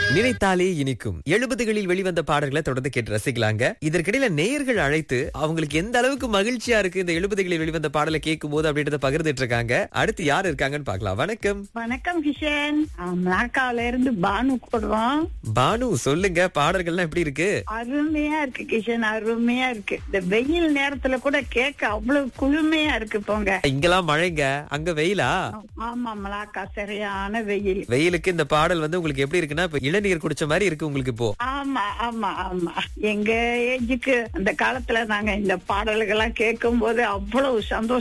நினைத்தாலே இனிக்கும் எழுபதுகளில் வெளிவந்த பாடல்களை தொடர்ந்து கேட்டு ரசிக்கலாங்க இதற்கிடையில நேயர்கள் அழைத்து அவங்களுக்கு எந்த அளவுக்கு மகிழ்ச்சியா இருக்கு இந்த எழுபதுகளில் வெளிவந்த பாடலை கேட்கும் போது அப்படின்றத பகிர்ந்துட்டு இருக்காங்க அடுத்து யார் இருக்காங்கன்னு பார்க்கலாம் வணக்கம் வணக்கம் கிஷன் மலாக்காவில இருந்து பானு கூடுறோம் பானு சொல்லுங்க பாடல்கள்லாம் எப்படி இருக்கு அருமையா இருக்கு கிஷன் அருமையா இருக்கு இந்த வெயில் நேரத்துல கூட கேட்க அவ்வளவு குளுமையா இருக்கு போங்க இங்கெல்லாம் மழைங்க அங்க வெயிலா ஆமா மலாக்கா சரியான வெயில் வெயிலுக்கு இந்த பாடல் வந்து உங்களுக்கு எப்படி இருக்குன்னா இப்ப இளநீர் குடிச்ச மாதிரி இருக்கு உங்களுக்கு இப்போ ஆமா ஆமா ஆமா எங்க ஏஜுக்கு அந்த காலத்துல நாங்க இந்த பாடல்கள்லாம் கேட்கும் போது அவ்வளவு சந்தோஷம்